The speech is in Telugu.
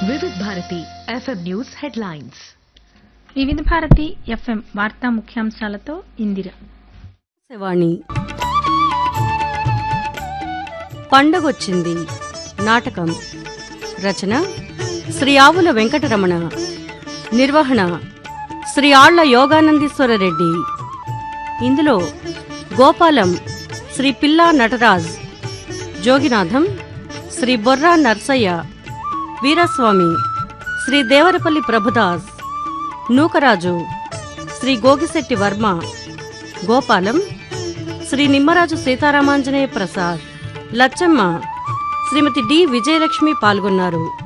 వివిధ భారతి ఎఫ్ఎం న్యూస్ హెడ్లైన్స్ వివిధ భారతి ఎఫ్ఎం వార్తా ముఖ్యాంశాలతో ఇందిర వాణి పండగొచ్చింది నాటకం రచన శ్రీ ఆవుల వెంకటరమణ నిర్వహణ శ్రీ ఆళ్ల యోగానందీశ్వర రెడ్డి ఇందులో గోపాలం శ్రీ పిల్లా నటరాజ్ జోగినాథం శ్రీ బొర్రా నర్సయ్య వీరస్వామి శ్రీ దేవరపల్లి ప్రభుదాస్ నూకరాజు శ్రీ గోగిశెట్టి వర్మ గోపాలం శ్రీ నిమ్మరాజు సీతారామాంజనేయ ప్రసాద్ లచ్చమ్మ శ్రీమతి డి విజయలక్ష్మి పాల్గొన్నారు